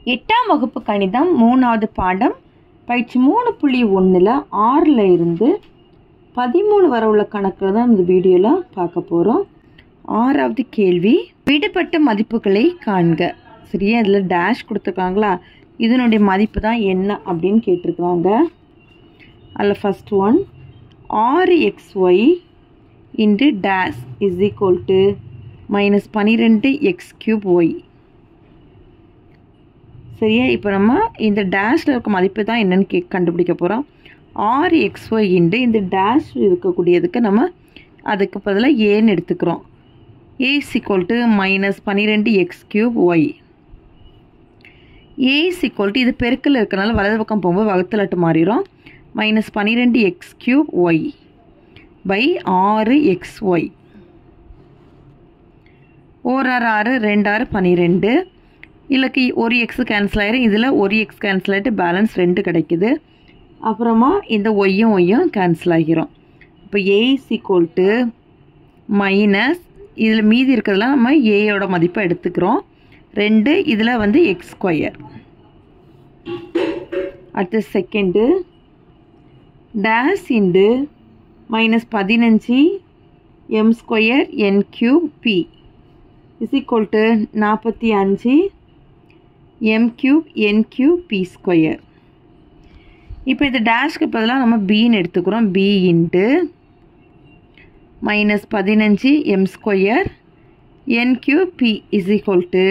எட்டாம் வகுப்பு கணிதம் மூணாவது பாடம் பயிற்சி மூணு புள்ளி ஒன்றில் ஆறில் இருந்து பதிமூணு வரை உள்ள கணக்கில் தான் இந்த வீடியோவில் பார்க்க போகிறோம் ஆறாவது கேள்வி விடுபட்ட மதிப்புகளை காண்க சரியா இதில் டேஷ் கொடுத்துருக்காங்களா இதனுடைய மதிப்பு தான் என்ன அப்படின்னு கேட்டிருக்காங்க அதில் ஃபஸ்ட் ஒன் ஆறு x y into dash is equal to minus பன்னிரெண்டு எக்ஸ் கியூப் ஒய் சரியா இப்போ நம்ம இந்த டேஷில் இருக்க மதிப்பு தான் என்னன்னு கே கண்டுபிடிக்க போகிறோம் ஆறு எக்ஸ் ஒய் இன்ட்டு இந்த டேஷ் இருக்கக்கூடியதுக்கு நம்ம அதுக்கு பதிலாக ஏன்னு எடுத்துக்கிறோம் ஏ சிக்வல் டு மைனஸ் பன்னிரெண்டு x cube y is equal to இது பெருக்கில் இருக்கனால வலது பக்கம் போகும்போது வகுத்தலட்டு மாறிடும் மைனஸ் பன்னிரெண்டு எக்ஸ் கியூப் ஒய் பை ஆறு எக்ஸ் ஒய் ஓராறு ஆறு ரெண்டாறு பன்னிரெண்டு இல்லைக்கு ஒரு எக்ஸு கேன்சல் ஆயிரும் இதில் ஒரு எக்ஸ் கேன்சல் ஆகிட்டு பேலன்ஸ் ரெண்டு கிடைக்குது அப்புறமா இந்த ஒய்யும் ஒய்யும் கேன்சல் ஆகிரும் இப்போ ஏ ஈக்குவல் டு மைனஸ் இதில் மீதி இருக்கிறதுலாம் நம்ம ஏயோட மதிப்பை எடுத்துக்கிறோம் ரெண்டு இதில் வந்து எக்ஸ் ஸ்கொயர் அடுத்து செகண்டு டேஸ் இண்டு மைனஸ் பதினஞ்சு m square n cube b is equal to நாற்பத்தி அஞ்சு m cube n cube b square இப்போ இந்த டேஷ்க்கு பதிலாக நம்ம பின்னு எடுத்துக்கிறோம் பி இன்ட்டு மைனஸ் பதினஞ்சு m square n cube b is equal to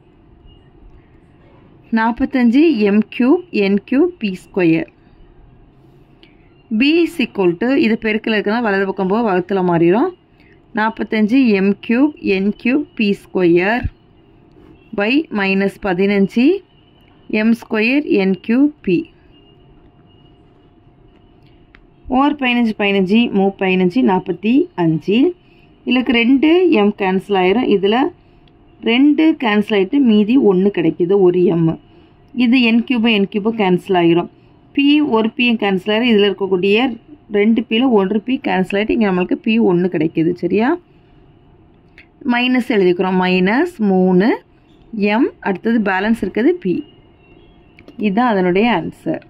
நாற்பத்தஞ்சு m cube n cube b square b is equal to இது பெருக்கில் இருக்குன்னா வலது பக்கம் போக வகுத்தில் மாறிடும் நாற்பத்தஞ்சு m cube n cube b square by minus பதினஞ்சு m square n cube b ஓர் பதினஞ்சு பதினஞ்சு மூ பதினஞ்சு நாற்பத்தி அஞ்சு இதுக்கு ரெண்டு எம் கேன்சல் ஆயிரும் இதில் ரெண்டு கேன்சல் ஆகிட்டு மீதி ஒன்று கிடைக்கிது ஒரு எம் இது n cube n cube cancel ஆகிரும் பி ஒரு பியும் கேன்சல் ஆகிரும் இதில் இருக்கக்கூடிய ரெண்டு பியில் ஒன்று பி கேன்சல் ஆகிட்டு இங்கே நம்மளுக்கு பி ஒன்று கிடைக்கிது சரியா மைனஸ் எழுதிக்கிறோம் மைனஸ் மூணு எம் அடுத்தது பேலன்ஸ் இருக்குது பி இதுதான் அதனுடைய ஆன்சர்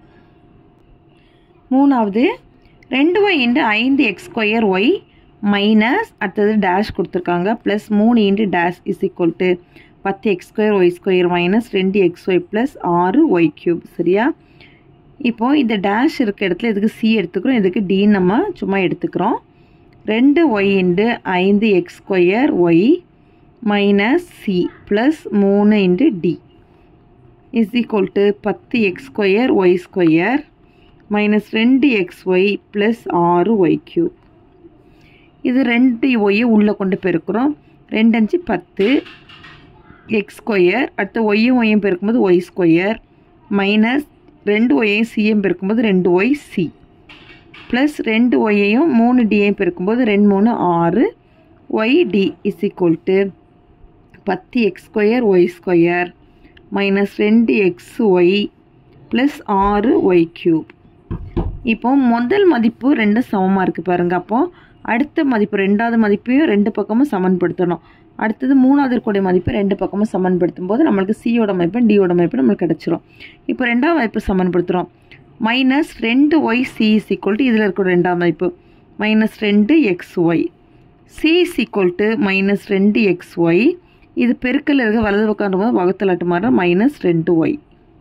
மூணாவது ரெண்டு ஒய் இன்ட்டு ஐந்து எக்ஸ் ஸ்கொயர் ஒய் மைனஸ் அடுத்தது டேஷ் கொடுத்துருக்காங்க ப்ளஸ் மூணு into dash is equal to பத்து x square y square minus ரெண்டு எக்ஸ் ஒய் ப்ளஸ் ஆறு ஒய் க்யூப் சரியா இப்போது இந்த டேஷ் இருக்க இடத்துல இதுக்கு சி எடுத்துக்கிறோம் இதுக்கு டின்னு நம்ம சும்மா எடுத்துக்கிறோம் ரெண்டு ஒய் இன்ட்டு ஐந்து x square y minus c plus மூணு into d is equal to பத்து x square y square minus ரெண்டு எக்ஸ் ஒய் ப்ளஸ் ஆறு ஒய் க்யூப் இது ரெண்டு ஒய்யை உள்ளே கொண்டு பெருக்கிறோம் ரெண்டு அஞ்சு பத்து எக்ஸ் ஸ்கொயர் அடுத்து ஒய்யும் ஒய்யும் பெருக்கும்போது ஒய் ஸ்கொயர் மைனஸ் ரெண்டு ஒய்யையும் சியும் பெருக்கும்போது ரெண்டு ஒய் சி ப்ளஸ் ரெண்டு ஒய்யையும் மூணு டியையும் பெருக்கும்போது ரெண்டு மூணு ஆறு y d is equal to பத்து x square y square minus ரெண்டு எக்ஸ் ஒய் ப்ளஸ் ஆறு ஒய் க்யூப் இப்போ முதல் மதிப்பு ரெண்டும் சமமாக இருக்குது பாருங்கள் அப்போது அடுத்த மதிப்பு ரெண்டாவது மதிப்பையும் ரெண்டு பக்கமும் சமன்படுத்தணும் அடுத்தது மூணாவது இருக்கக்கூடிய மதிப்பை ரெண்டு பக்கமும் சமன்படுத்தும் போது நம்மளுக்கு சியோட மதிப்பு டியோட மதிப்பு நம்மளுக்கு கிடச்சிரும் இப்போ ரெண்டாவது மதிப்பு சமன்படுத்துகிறோம் மைனஸ் ரெண்டு y c is equal to இதில் இருக்கிற ரெண்டாவது மதிப்பு மைனஸ் ரெண்டு x y c is equal to minus ரெண்டு எக்ஸ் ஒய் இது பெருக்கல் இருக்க வலது பக்கம் போது வகுத்தலாட்டு மாற மைனஸ் ரெண்டு ஒய்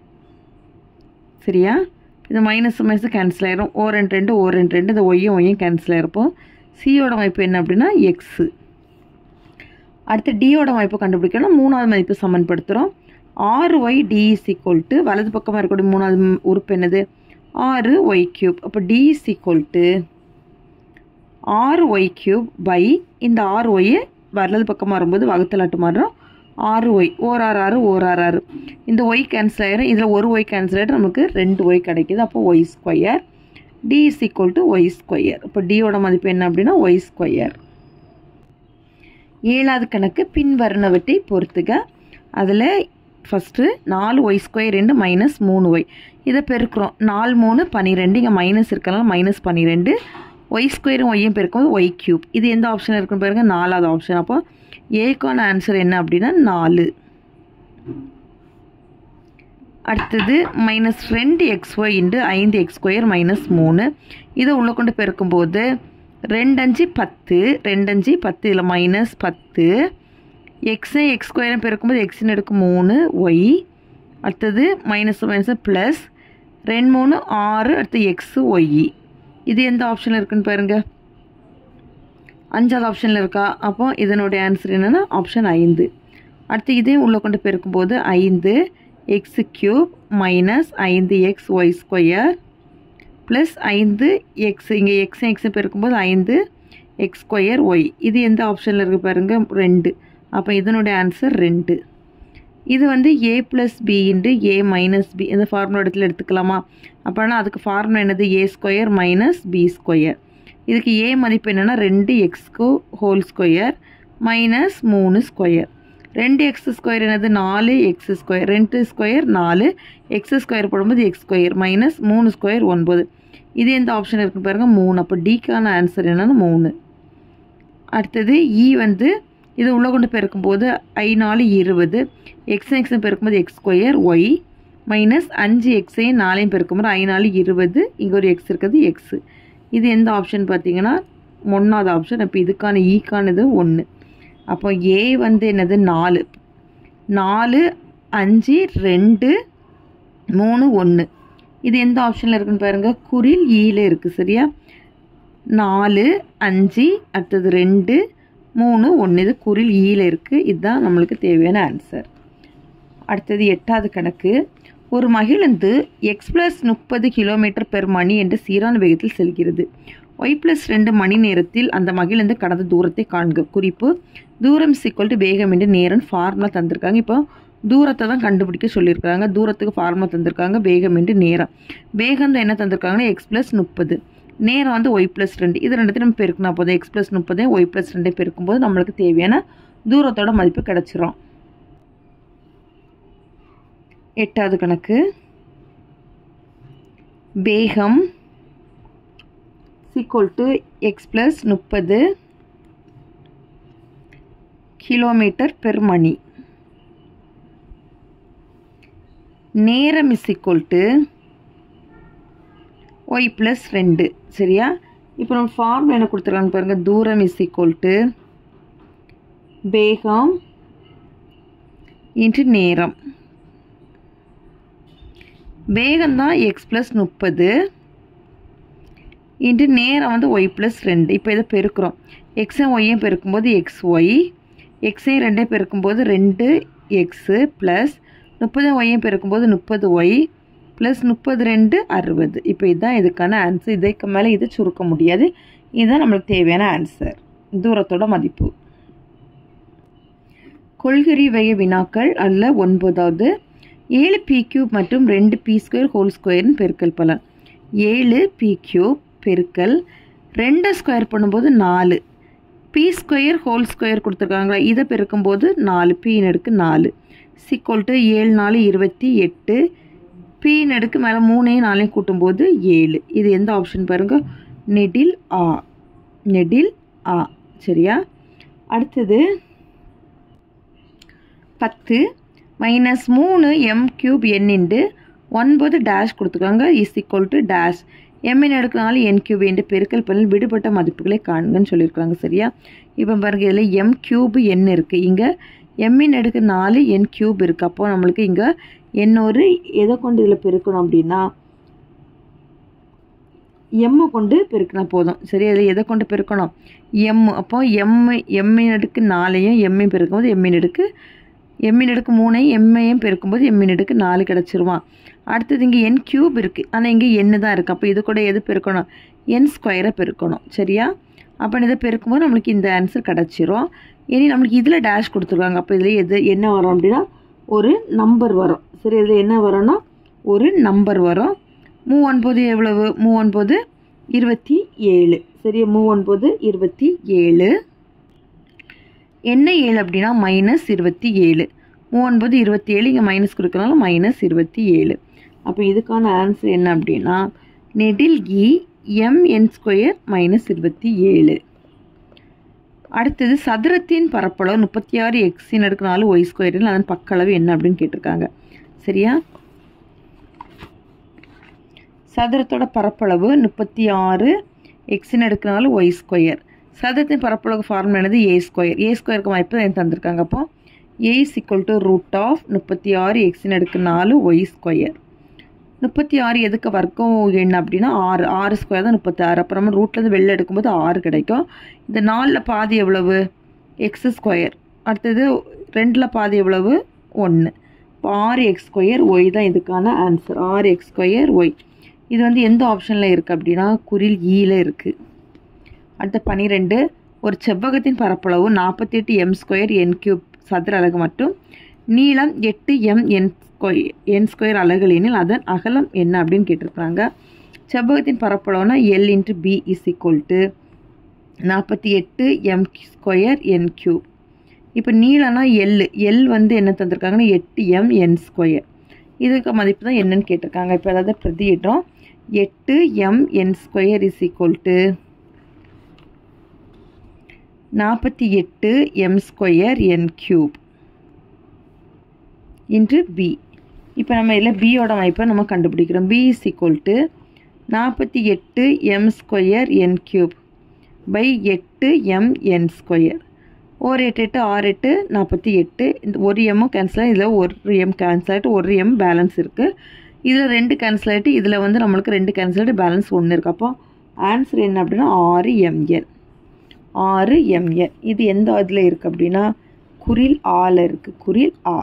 சரியா இது மைனஸ் மைனஸ் கேன்சல் ஆயிரும் ஓ ரெண்டு ரெண்டு ஓ ரெண்டு ரெண்டு இந்த ஒய்யும் ஒய்யும் கேன்சல் ஆயிருப்போம் சியோட மதிப்பு என்ன அப்படின்னா எக்ஸு அடுத்து டியோட மதிப்பு கண்டுபிடிக்கணும் மூணாவது மதிப்பு சமன்படுத்துகிறோம் ஆறு y d is equal to வலது பக்கமாக இருக்கக்கூடிய மூணாவது உறுப்பு என்னது ஆறு ஒய் க்யூப் அப்போ டி இஸ் ஈக்குவல் டு ஆறு ஒய் க்யூப் பை இந்த ஆறு ஒய்யை வலது பக்கமாக வரும்போது வகுத்தலாட்டு மாறும் ஆறு ஒய் ஓர் ஆறு ஆறு ஓர் ஆறு ஆறு இந்த ஒய் கேன்சல் ஆயிரும் இதில் ஒரு ஒய் கேன்சல் ஆகிட்டு நமக்கு ரெண்டு ஒய் கிடைக்கிது அப்போ y square t is equal to y square இப்போ டியோட மதிப்பு என்ன அப்படின்னா ஒய் ஸ்கொயர் ஏழாவது கணக்கு பின்வருணவற்றை பொறுத்துக அதில் ஃபஸ்ட்டு நாலு ஒய் ஸ்கொயர் ரெண்டு மைனஸ் மூணு ஒய் இதை பெருக்கிறோம் நாலு மூணு பன்னிரெண்டு இங்கே மைனஸ் இருக்கனால மைனஸ் பன்னிரெண்டு ஒய் ஸ்கொயரும் ஒய்யும் பெருக்கும் ஒய் க்யூப் இது எந்த ஆப்ஷன் இருக்குன்னு பாருங்க நாலாவது ஆப்ஷன் அப்போ ஏக்கான ஆன்சர் என்ன அப்படின்னா நாலு அடுத்தது மைனஸ் ரெண்டு எக்ஸ் ஒய் இன்ட்டு ஐந்து எக்ஸ் ஸ்கொயர் மைனஸ் மூணு இதை உள்ளே கொண்டு பெருக்கும்போது ரெண்டஞ்சு பத்து ரெண்டஞ்சு பத்து இதில் மைனஸ் பத்து எக்ஸை எக்ஸ் ஸ்கொயரும் பெருக்கும்போது எக்ஸின் எடுக்கு மூணு ஒய் அடுத்தது மைனஸ் மைனஸ் ப்ளஸ் ரெண்டு மூணு ஆறு அடுத்து எக்ஸு ஒய் இது எந்த ஆப்ஷனில் இருக்குன்னு பாருங்கள் அஞ்சாவது ஆப்ஷனில் இருக்கா அப்போ இதனுடைய ஆன்சர் என்னென்னா ஆப்ஷன் ஐந்து அடுத்து இதையும் உள்ளே கொண்டு பெருக்கும்போது ஐந்து எக்ஸ் க்யூப் மைனஸ் ஐந்து எக்ஸ் ஒய் ஸ்கொயர் ப்ளஸ் ஐந்து எக்ஸ் இங்கே எக்ஸ் எக்ஸ் பெருக்கும்போது ஐந்து எக்ஸ் ஸ்கொயர் ஒய் இது எந்த ஆப்ஷனில் இருக்குது பாருங்கள் ரெண்டு அப்போ இதனுடைய ஆன்சர் ரெண்டு இது வந்து a plus b into a minus b இந்த ஃபார்முலா இடத்துல எடுத்துக்கலாமா அப்போனா அதுக்கு ஃபார்முலா என்னது a square minus b square இதுக்கு ஏ மதிப்பு என்னென்னா ரெண்டு எக்ஸ்க்கு ஹோல் ஸ்கொயர் மைனஸ் மூணு ஸ்கொயர் ரெண்டு எக்ஸ் ஸ்கொயர் என்னது நாலு எக்ஸ் ஸ்கொயர் ரெண்டு ஸ்கொயர் நாலு எக்ஸ் ஸ்கொயர் போடும்போது எக்ஸ் ஸ்கொயர் மைனஸ் மூணு ஸ்கொயர் ஒன்பது இது எந்த ஆப்ஷன் இருக்குன்னு பாருங்கள் மூணு அப்போ டிக்கான ஆன்சர் என்னென்னா மூணு அடுத்தது இ வந்து இது உள்ளே கொண்டு பெருக்கும்போது ஐ நாலு இருபது எக்ஸ் எக்ஸ் பெருக்கும்போது எக்ஸ் ஸ்கொயர் ஒய் மைனஸ் அஞ்சு எக்ஸையும் நாலையும் பெருக்கும்போது ஐ நாலு இருபது இங்கே ஒரு எக்ஸ் இருக்குது எக்ஸு இது எந்த ஆப்ஷன் பார்த்தீங்கன்னா ஒன்றாவது ஆப்ஷன் அப்போ இதுக்கான ஈக்கானது ஒன்று அப்போ ஏ வந்து என்னது நாலு நாலு அஞ்சு ரெண்டு மூணு ஒன்று இது எந்த ஆப்ஷனில் இருக்குன்னு பாருங்கள் குரில் ஈல இருக்குது சரியா நாலு அஞ்சு அடுத்தது ரெண்டு மூணு ஒன்று இது குரில் ஈல இருக்குது இதுதான் நம்மளுக்கு தேவையான ஆன்சர் அடுத்தது எட்டாவது கணக்கு ஒரு மகிழுந்து எக்ஸ் ப்ளஸ் முப்பது கிலோமீட்டர் பெர் மணி என்ற சீரான வேகத்தில் செல்கிறது ஒய் ப்ளஸ் ரெண்டு மணி நேரத்தில் அந்த மகிழுந்து கடந்த தூரத்தை காண்க குறிப்பு தூரம் சிக்கல் டு வேகம் என்று நேரம் ஃபார்முலா தந்திருக்காங்க இப்போ தூரத்தை தான் கண்டுபிடிக்க சொல்லியிருக்காங்க தூரத்துக்கு ஃபார்முலா தந்திருக்காங்க வேகம் என்று நேரம் வேகம் தான் என்ன தந்திருக்காங்கன்னா எக்ஸ் ப்ளஸ் முப்பது நேரம் வந்து ஒய் ப்ளஸ் ரெண்டு இது ரெண்டுத்தையும் நம்ம பெருக்கினா போதும் எக்ஸ் ப்ளஸ் முப்பதையும் ஒய் ப்ளஸ் ரெண்டை பெருக்கும்போது நம்மளுக்கு தேவையான தூரத்தோட மதிப்பு கிடச்சிரும் எட்டாவது கணக்கு வேகம் சீக்வல் டு எக்ஸ் ப்ளஸ் முப்பது கிலோமீட்டர் பெர் மணி நேரம் is equal to y plus ரெண்டு சரியா இப்போ நம்ம ஃபார்முலா என்ன கொடுத்துருக்காங்க பாருங்கள் தூரம் இஸ் ஈக்குவல் டு வேகம் இன்ட்டு நேரம் வேகம் தான் எக்ஸ் ப்ளஸ் முப்பது இன்ட்டு நேரம் வந்து ஒய் ப்ளஸ் ரெண்டு இப்போ இதை பெருக்கிறோம் எக்ஸையும் ஒய்யும் பெருக்கும்போது எக்ஸ் ஒய் எக்ஸையும் ரெண்டையும் பெருக்கும்போது ரெண்டு எக்ஸு ப்ளஸ் முப்பது ஒய்யும் பெருக்கும்போது முப்பது ஒய் ப்ளஸ் முப்பது ரெண்டு அறுபது இப்போ இதுதான் இதுக்கான ஆன்சர் இதுக்கு மேலே இது சுருக்க முடியாது இதுதான் நம்மளுக்கு தேவையான ஆன்சர் தூரத்தோட மதிப்பு கொள்கறி வகை வினாக்கள் அல்ல ஒன்பதாவது ஏழு பி கியூப் மற்றும் ரெண்டு பி ஸ்கொயர் ஹோல் ஸ்கொயர்னு பெருக்கல் பலன் ஏழு பி கியூப் பெருக்கல் ரெண்டை ஸ்கொயர் பண்ணும்போது நாலு பி ஸ்கொயர் ஹோல் ஸ்கொயர் கொடுத்துருக்காங்களா இதை பெருக்கும்போது நாலு பி நடுக்கு நாலு சிக்கோல் டு ஏழு நாலு இருபத்தி எட்டு பி நடுக்கு மேலே மூணையும் நாலையும் கூட்டும்போது ஏழு இது எந்த ஆப்ஷன் பாருங்கள் நெடில் ஆ நெடில் ஆ சரியா அடுத்தது பத்து மைனஸ் மூணு எம் கியூப் என் இன்ட்டு ஒன்பது டேஷ் கொடுத்துருக்காங்க இஸ் ஈக்குவல் டு டேஷ் எம்மின் எடுக்கனால என் கியூப் என்று பெருக்கல் பலன் விடுபட்ட மதிப்புகளை காணுங்கன்னு சொல்லியிருக்காங்க சரியா இப்போ பாருங்கள் இதில் எம் கியூப் என் இருக்குது இங்கே எம்மின் எடுக்க நாலு என் கியூப் இருக்குது அப்போ நம்மளுக்கு இங்கே என் ஒரு எதை கொண்டு இதில் பெருக்கணும் அப்படின்னா எம்மை கொண்டு பெருக்கினா போதும் சரி அதில் எதை கொண்டு பெருக்கணும் எம் அப்போ எம் எம்மின் அடுக்கு நாலையும் எம்மையும் பெருக்கும்போது எம்மின் அடுக்கு எம்மின் அடுக்கு மூணையும் எம்மையும் பெருக்கும்போது எம்மின் அடுக்கு நாலு கிடச்சிருவான் அடுத்தது இங்கே என் கியூப் இருக்குது ஆனால் இங்கே எண்ணு தான் இருக்குது அப்போ இது கூட எது பெருக்கணும் என் ஸ்கொயரை பெருக்கணும் சரியா அப்போ இதை பெருக்கும்போது நம்மளுக்கு இந்த ஆன்சர் கிடச்சிரும் இனி நம்மளுக்கு இதில் டேஷ் கொடுத்துருக்காங்க அப்போ இதில் எது என்ன வரும் அப்படின்னா ஒரு நம்பர் வரும் சரி இதில் என்ன வரும்னா ஒரு நம்பர் வரும் மூ ஒன்பது எவ்வளவு மூ ஒன்பது இருபத்தி ஏழு சரியா மூ ஒன்பது இருபத்தி ஏழு என்ன ஏழு அப்படின்னா மைனஸ் இருபத்தி ஏழு மூ ஒன்பது இருபத்தி ஏழு இங்கே மைனஸ் கொடுக்கறனால மைனஸ் இருபத்தி ஏழு அப்போ இதுக்கான ஆன்சர் என்ன அப்படின்னா நெடில் இ எம் என் ஸ்கொயர் மைனஸ் இருபத்தி ஏழு அடுத்தது சதுரத்தின் பரப்பளவு முப்பத்தி ஆறு எக்ஸின் அடுக்கு நாலு ஒய் ஸ்கொயரில் அதன் பக்களவு என்ன அப்படின்னு கேட்டிருக்காங்க சரியா சதுரத்தோட பரப்பளவு முப்பத்தி ஆறு எக்ஸின் எடுக்கனால ஒய் ஸ்கொயர் சதுரத்தின் பரப்பளவு ஃபார்முலா என்னது ஏ ஸ்கொயர் ஏ ஸ்கொயருக்கு வாய்ப்பு தான் தந்திருக்காங்க அப்போ a is equal to root of முப்பத்தி ஆறு எக்ஸின் எடுக்க நாலு ஒய் ஸ்கொயர் முப்பத்தி ஆறு எதுக்கு வர்க்கம் எண் அப்படின்னா ஆறு ஆறு ஸ்கொயர் தான் முப்பத்தி ஆறு அப்புறமா ரூட்லேருந்து வெளில எடுக்கும்போது ஆறு கிடைக்கும் இந்த நாலில் பாதி எவ்வளவு எக்ஸ் ஸ்கொயர் அடுத்தது ரெண்டில் பாதி எவ்வளவு ஒன்று இப்போ ஆறு எக்ஸ் ஸ்கொயர் ஒய் தான் இதுக்கான ஆன்சர் ஆறு எக்ஸ் ஸ்கொயர் ஒய் இது வந்து எந்த ஆப்ஷனில் இருக்குது அப்படின்னா குரில் ஈல இருக்குது அடுத்த பன்னிரெண்டு ஒரு செவ்வகத்தின் பரப்பளவு நாற்பத்தி எட்டு எம் ஸ்கொயர் என் கியூப் சதுர அலகு மற்றும் நீளம் எட்டு m n square n square அலகுகள் எனில் அதன் அகலம் என்ன அப்படின்னு கேட்டிருக்கிறாங்க செவ்வகத்தின் பரப்பளவுனா l into b is equal to நாற்பத்தி எட்டு எம் ஸ்கொயர் என் கியூப் இப்போ நீளம்னா எல் எல் வந்து என்ன தந்திருக்காங்கன்னா எட்டு எம் என் ஸ்கொயர் இதுக்கு மதிப்பு தான் என்னன்னு கேட்டிருக்காங்க இப்போ அதாவது பிரதியிடுறோம் எட்டு m n square is equal to நாற்பத்தி எட்டு m square n cube into b இப்போ நம்ம இதில் பியோட மதிப்பை நம்ம கண்டுபிடிக்கிறோம் பி இஸ் ஈக்குவல் டு நாற்பத்தி எட்டு m square n cube by எட்டு எம் என் ஸ்கொயர் ஒரு எட்டு எட்டு ஆறு எட்டு நாற்பத்தி எட்டு இந்த ஒரு எம்மும் கேன்சல் ஆகி இதில் ஒரு எம் கேன்சல் ஆகிட்டு ஒரு எம் பேலன்ஸ் இருக்குது இதில் ரெண்டு கேன்சல் ஆகிட்டு இதில் வந்து நம்மளுக்கு ரெண்டு கேன்சல் ஆகிட்டு பேலன்ஸ் ஒன்று இருக்குது அப்போ ஆன்சர் என்ன அப்படின்னா ஆறு எம்என் ஆறு எம்என் இது எந்த இதில் இருக்குது அப்படின்னா குரில் ஆல இருக்குது குரில் ஆ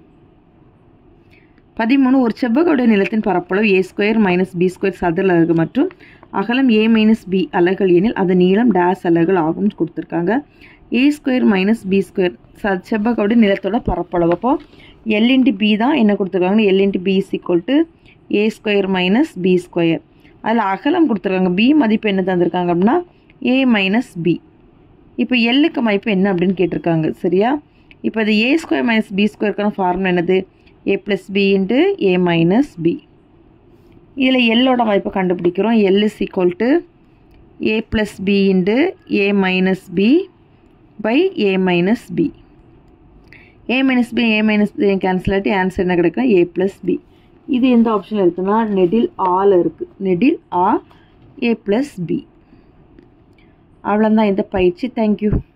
பதிமூணு ஒரு செவ்வகோட நிலத்தின் பரப்பளவு a square minus b square சதுர அலகு மற்றும் அகலம் ஏ மைனஸ் பி அலகுகள் எனில் அது நீளம் டேஸ் அலகுகள் ஆகும்னு கொடுத்துருக்காங்க a square minus b square ச செவ்வகோட நிலத்தோட பரப்பளவு அப்போ எல் இன்ட்டு பி தான் என்ன கொடுத்துருக்காங்கன்னா l into b is equal to a square minus b square அதில் அகலம் கொடுத்துருக்காங்க பி மதிப்பு என்ன தந்திருக்காங்க அப்படின்னா ஏ மைனஸ் பி இப்போ எல்லுக்கு மதிப்பு என்ன அப்படின்னு கேட்டிருக்காங்க சரியா இப்போ இது ஏ ஸ்கொயர் மைனஸ் பி ஸ்கொயருக்கான ஃபார்முலா என்னது a plus b into a minus b இதில் எல்லோட மதிப்பை கண்டுபிடிக்கிறோம் l is equal to a plus b into a minus b by a minus b a minus b a minus b cancel ஆகிட்டு answer என்ன கிடைக்கும் ஏ plus B இது எந்த ஆப்ஷனில் இருக்குன்னா நெடில் ஆல இருக்குது நெடில் ஆ ஏ ப்ளஸ் பி அவ்வளோதான் இந்த பயிற்சி தேங்க்யூ